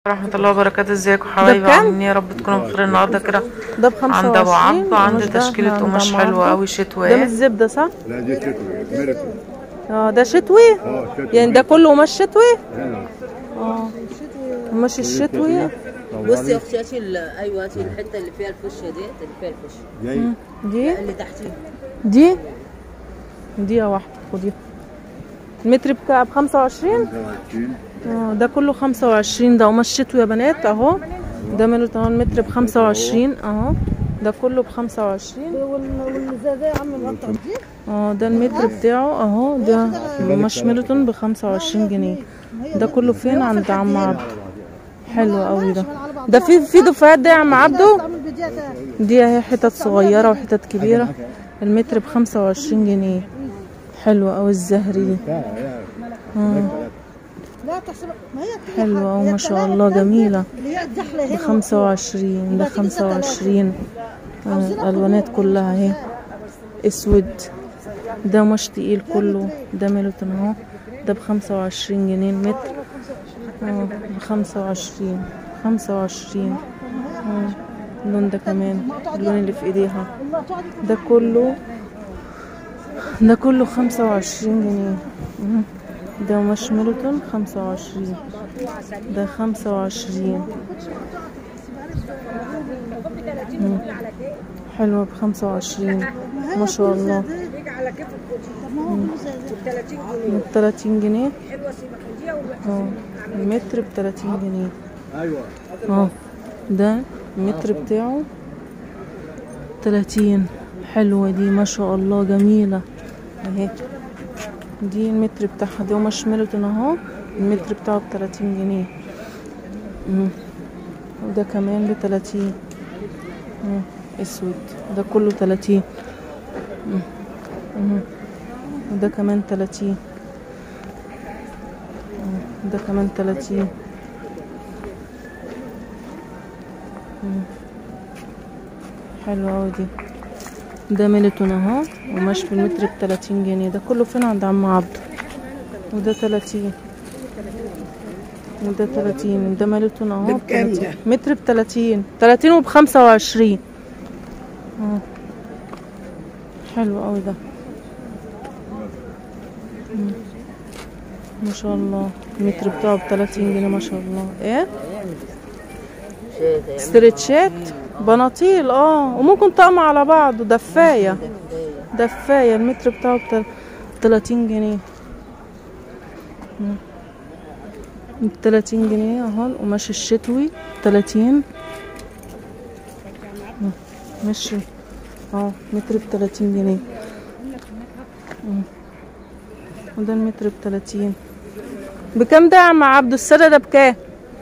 ورحمة الله وبركاته ازيكم حبايبي بكام؟ عاملين ايه يا رب تكونوا بخير النهارده كده ده ب 25 عند ابو عبده عنده ومش ده تشكيلة عند قماش أم حلوة عبده. قوي ده مش شتويات زبدة صح؟ لا دي شتوي ميريتون اه ده شتوي؟ اه شتوي يعني ده كله قماش شتوي؟ هنا اه قماش الشتوي بصي يا اختي هاتي ال- ايوه هاتي الحته اللي فيها الفشه ديت اللي فيها الفشه جاي دي اللي تحتيها دي دي يا واحدة خديها المتر بكام ب 25 25 اه ده كله 25 ده قماش شتوي يا بنات اهو ده منه تمام المتر ب 25 اهو ده كله ب 25 والزازة يا عم القطع دي اه ده المتر بتاعه اهو ده قماش ميلتون ب 25 جنيه ده كله فين عند عم عبده حلو قوي ده ده في في دفعات ده يا عم عبده تعمل فيديوهات دي اهي حتت صغيره وحتت كبيره المتر ب 25 جنيه حلوه قوي الزهري دي آه. لا تحسب ما هي حلوه قوي ما شاء الله جميله اللي هي الزحله ب هنا 25 ده 25 آه، الالوانات كلها اهي اسود ده مش تقيل كله ده ميلتون اهو ده ب 25 جنيه المتر اه ب 25 25 اه اللون ده كمان اللون اللي في ايديها ده كله ده كله 25 جنيه مم. ده مش ميلتون 25 ده 25 مم. حلوة ب 25 ما شاء الله مم. ب 30 جنيه اه المتر ب 30 جنيه ايوه اه ده المتر بتاعه 30 حلوة دي ما شاء الله جميلة اهي دي المتر بتاعها دي قماش ميلتون اهو المتر بتاعه ب 30 جنيه مم. وده كمان ب 30 مم. اسود ده كله 30 مم. مم. وده كمان 30 مم. ده كمان 30 مم. حلوة أوي دي ده ميلتون اهو وماش في المتر ب 30 جنيه ده كله فين عند عم عبده وده 30 وده 30 ده ميلتون اهو ب 30 متر ب 30 30 وب 25 اه حلو قوي ده مم. ما شاء الله المتر بتاعه ب 30 جنيه ما شاء الله ايه ستريتشات بناطيل اه وممكن طقم على بعض دفاية دفاية المتر بتاعه بتل... 30 جنيه مم. ب 30 جنيه اهو القماش الشتوي 30 مم. ماشي اه متر ب 30 جنيه مم. وده المتر ب 30 بكام ده يا عم عبد السادة ده بكام؟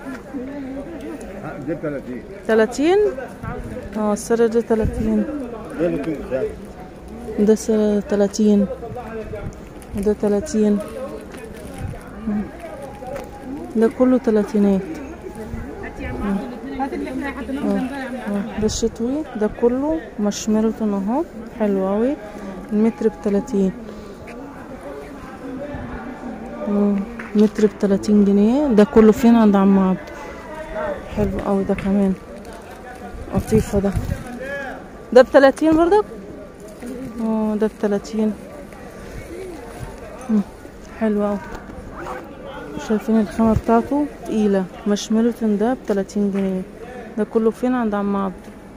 دي 30 30 اه السنة ده 30 ده اللي كنت ساعة. ده سنة 30 وده 30 مم. ده كله تلاتينات مم. آه، آه، ده الشتوي ده كله مش ميلتون اهو حلو اوي المتر بتلاتين مم، متر بتلاتين جنيه ده كله فين عند عم عبده حلو اوي ده كمان لطيفة ده ده بتلاتين برضك اه ده بتلاتين مم، حلو اوي شايفين الخامة بتاعته تقيلة مش ميلتون ده بتلاتين جنيه ده كله فين عند عم عبده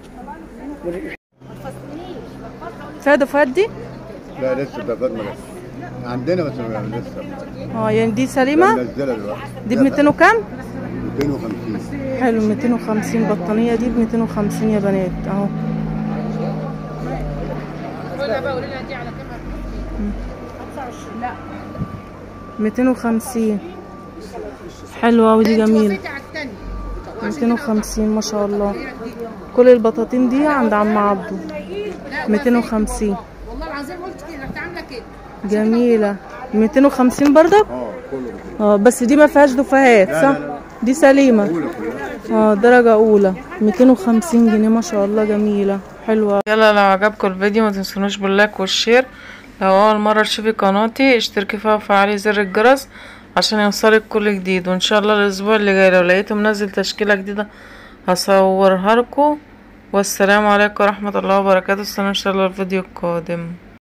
فيها دفعات دي لا لسه ده فات لسه عندنا بس ما- لسه اه يعني دي سليمة منزلها دلوقتي دي ب 200 وكام 250 حلو 250 بطانية دي ب 250 يا بنات اهو ميتين وخمسين حلوة أوي دي جميلة ميتين وخمسين ما شاء الله كل البطاطين دي عند عم عبده ميتين وخمسين والله العظيم قلت كده انت عامله كده جميلة ميتين وخمسين برضك اه كله كده. اه بس دي ما فيهاش دفاهات صح دي سليمة كله كلها اه درجة أولى 250 جنيه ما شاء الله جميلة حلوة يلا لو عجبكم الفيديو ما تنسونوش باللايك والشير لو اول مرة تشوفي قناتي اشتركي فيها وفعلي زر الجرس عشان يوصلك كل جديد وان شاء الله الاسبوع اللي جاي لو لقيته منزل تشكيلة جديدة هصورها لكم والسلام عليكم ورحمة الله وبركاته استنوا ان شاء الله الفيديو القادم